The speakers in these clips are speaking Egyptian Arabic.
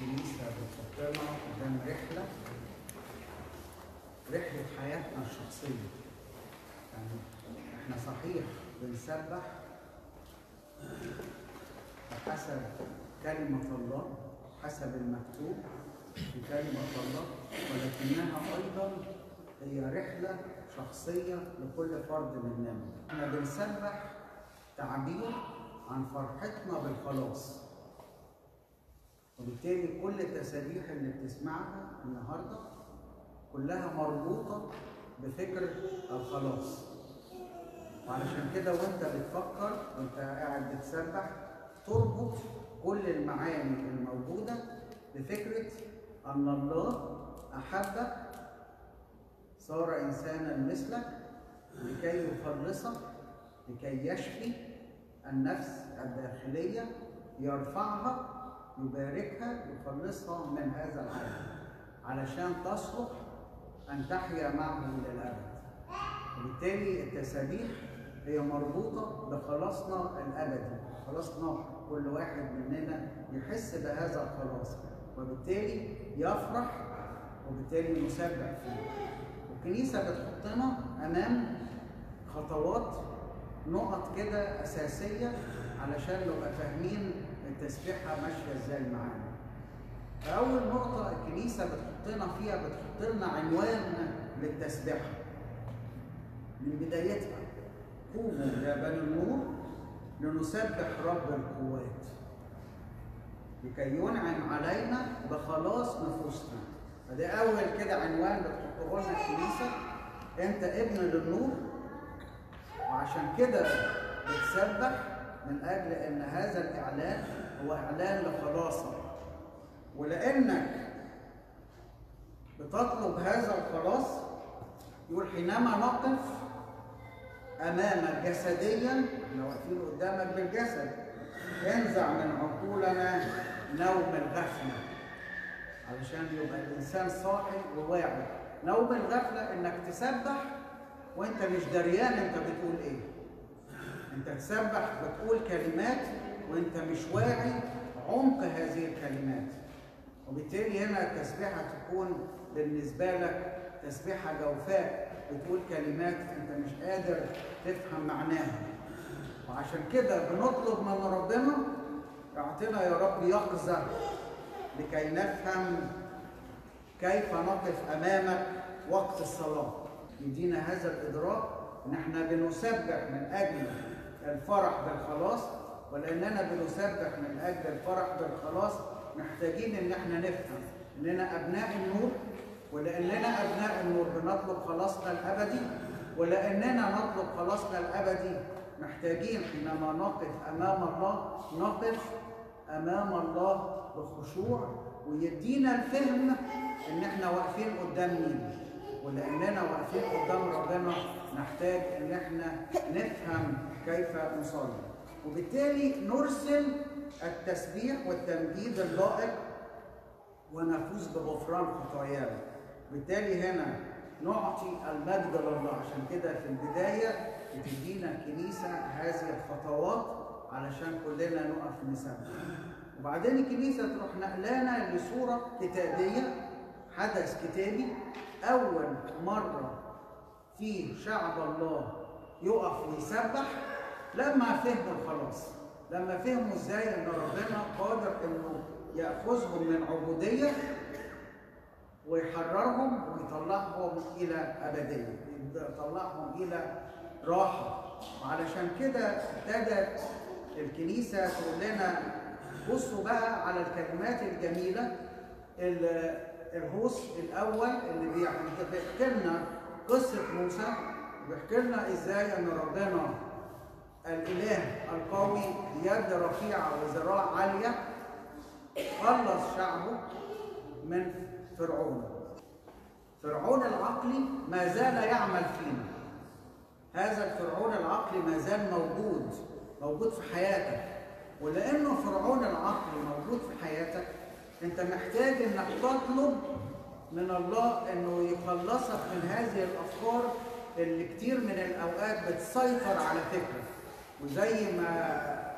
الكنيسة بتحطنا قدام رحلة رحلة حياتنا الشخصية يعني احنا صحيح بنسبح بحسب كلمة الله حسب المكتوب في كلمة الله ولكنها أيضا هي رحلة شخصية لكل فرد مننا احنا بنسبح تعبير عن فرحتنا بالخلاص وبالتالي كل التسابيح اللي بتسمعها النهارده كلها مربوطه بفكره الخلاص وعلشان كده وانت بتفكر وانت قاعد بتسبح تربط كل المعاني الموجوده بفكره ان الله احبك صار انسانا مثلك لكي يخلصك لكي يشفي النفس الداخليه يرفعها يباركها يخلصها من هذا العالم علشان تصلح ان تحيا معه الى الابد وبالتالي التسابيح هي مربوطه بخلاصنا الابدي خلاصنا كل واحد مننا يحس بهذا الخلاص وبالتالي يفرح وبالتالي نسبح فيه الكنيسه بتحطنا امام خطوات نقط كده اساسيه علشان نبقى فاهمين التسبيحه ماشيه ازاي معانا. فاول نقطه الكنيسه بتحطنا فيها بتحط لنا عنوان للتسبيحه. من بدايتها قوموا يا بني النور لنسبح رب القوات لكي ينعم علينا بخلاص نفوسنا. فده اول كده عنوان بتحطه لنا الكنيسه انت ابن للنور وعشان كده بتسبح من اجل ان هذا الاعلان هو اعلان لخلاصك ولانك بتطلب هذا الخلاص يقول حينما نقف امامك جسديا احنا واقفين قدامك بالجسد انزع من عقولنا نوم الغفله علشان يبقى الانسان صاحي وواعي نوم الغفله انك تسبح وانت مش دريان انت بتقول ايه انت تسبح بتقول كلمات وانت مش واعي عمق هذه الكلمات وبالتالي هنا التسبيحه تكون بالنسبه لك تسبيحه جوفاء بتقول كلمات انت مش قادر تفهم معناها وعشان كده بنطلب من ربنا اعطنا يا رب يقظه لكي نفهم كيف نقف امامك وقت الصلاه يدينا هذا الادراك ان احنا بنسبح من اجل الفرح بالخلاص ولاننا بنسبح من اجل الفرح بالخلاص محتاجين ان احنا نفهم اننا ابناء النور ولاننا ابناء النور بنطلب خلاصنا الابدي ولاننا نطلب خلاصنا الابدي محتاجين حينما نقف امام الله نقف امام الله بخشوع ويدينا الفهم ان احنا واقفين قدام مين ولاننا واقفين قدام ربنا نحتاج ان احنا نفهم كيف نصلي وبالتالي نرسل التسبيح والتمجيد اللائق ونفوز بغفران خطايانا بالتالي هنا نعطي المجد لله عشان كده في البدايه بتدينا الكنيسه هذه الخطوات علشان كلنا نقف نسبح وبعدين الكنيسه تروح نقلانا لصوره كتابيه حدث كتابي أول مرة في شعب الله يقف ويسبح لما فهموا الخلاص لما فهموا ازاي ان ربنا قادر انه ياخذهم من عبوديه ويحررهم ويطلعهم الى ابديه يطلعهم الى راحه وعلشان كده ابتدت الكنيسه تقول لنا بصوا بقى على الكلمات الجميله الهوس الاول اللي بيحكي لنا قصه موسى بيحكي لنا ازاي ان ربنا الاله القوي بيد رفيعه وذراع عاليه خلص شعبه من فرعون فرعون العقلي ما زال يعمل فينا هذا الفرعون العقلي ما زال موجود موجود في حياتك ولانه فرعون العقلي موجود في حياتك انت محتاج انك تطلب من الله انه يخلصك من هذه الافكار اللي كتير من الاوقات بتسيطر على فكرك وزي ما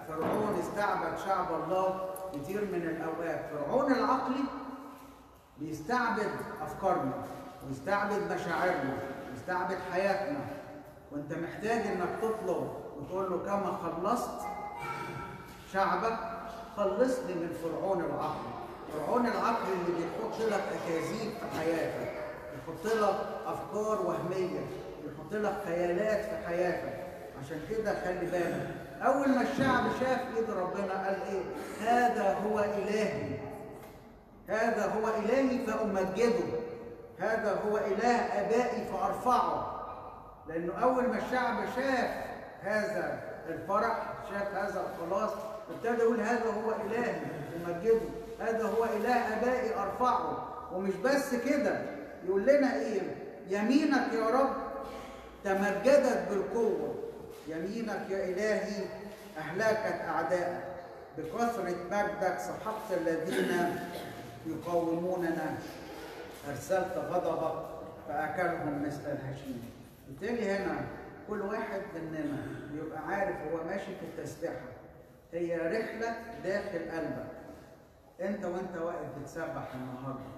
فرعون استعبد شعب الله كتير من الاوقات فرعون العقلي بيستعبد افكارنا ويستعبد مشاعرنا ويستعبد حياتنا وانت محتاج انك تطلب وتقول له كما خلصت شعبك خلصني من فرعون العقل فرعون العقل اللي بيحط لك اكاذيب في حياتك يحط لك افكار وهميه يحط لك خيالات في حياتك عشان كده خلي بالك اول ما الشعب شاف ايد ربنا قال ايه هذا هو الهي هذا هو الهي فامجده هذا هو اله ابائي فارفعه لانه اول ما الشعب شاف هذا الفرح شاف هذا الخلاص ابتدى يقول هذا هو الهي امجده هذا هو اله ابائي ارفعه ومش بس كده يقول لنا ايه يمينك يا رب تمجدت بالقوه يمينك يا الهي اهلكت اعدائك بكثره مجدك سحقت الذين يقاوموننا ارسلت غضبك فاكلهم مثل الهشيم بالتالي هنا كل واحد مننا بيبقى عارف هو ماشي في التسبيحه هي رحله داخل قلبك انت وانت واقف بتسبح النهارده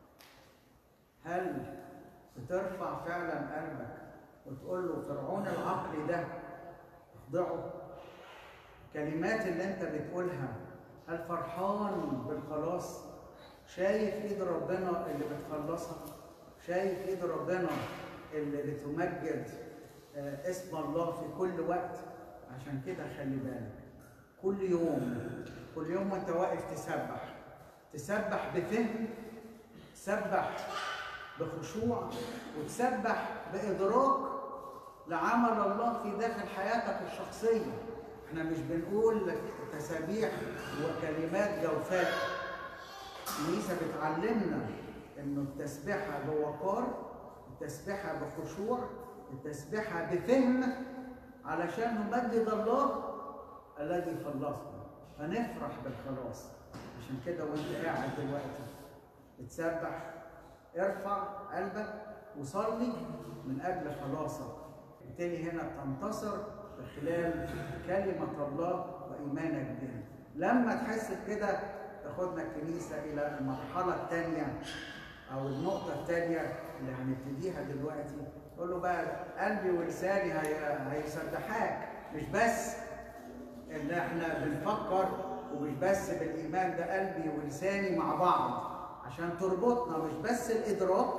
هل بترفع فعلا قلبك وتقول له فرعون العقل ده اخضعه الكلمات اللي انت بتقولها هل فرحان بالخلاص شايف ايد ربنا اللي بتخلصك شايف ايد ربنا اللي بتمجد اسم الله في كل وقت عشان كده خلي بالك كل يوم كل يوم وانت واقف تسبح تسبح بفهم تسبح بخشوع وتسبح بإدراك لعمل الله في داخل حياتك الشخصية احنا مش بنقول تسابيح وكلمات جوفاء الكنيسة بتعلمنا انه التسبيحة بوقار التسبيحة بخشوع التسبيحة بفهم علشان نمجد الله الذي خلصنا فنفرح بالخلاص عشان كده وانت قاعد دلوقتي بتسبح ارفع قلبك وصلي من اجل خلاصك بالتالي هنا تنتصر خلال كلمة الله وإيمانك بها لما تحس بكده تاخدنا الكنيسة إلى المرحلة الثانية أو النقطة الثانية اللي هنبتديها دلوقتي تقول له بقى قلبي ولساني هي... هيسبحاك مش بس إن إحنا بنفكر ومش بس بالإيمان ده قلبي ولساني مع بعض عشان تربطنا مش بس الإدراك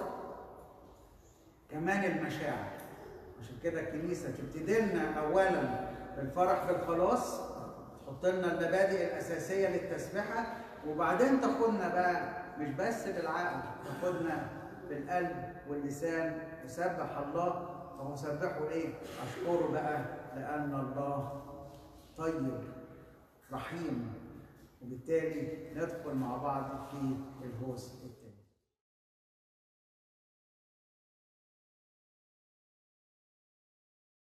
كمان المشاعر عشان كده الكنيسة تبتدي لنا أولا بالفرح بالخلاص تحط لنا المبادئ الأساسية للتسبيحة وبعدين تاخدنا بقى مش بس بالعقل تاخدنا بالقلب واللسان تسبح الله فهو سبحه ايه؟ اشكره بقى لأن الله طيب رحيم وبالتالي ندخل مع بعض في الهوس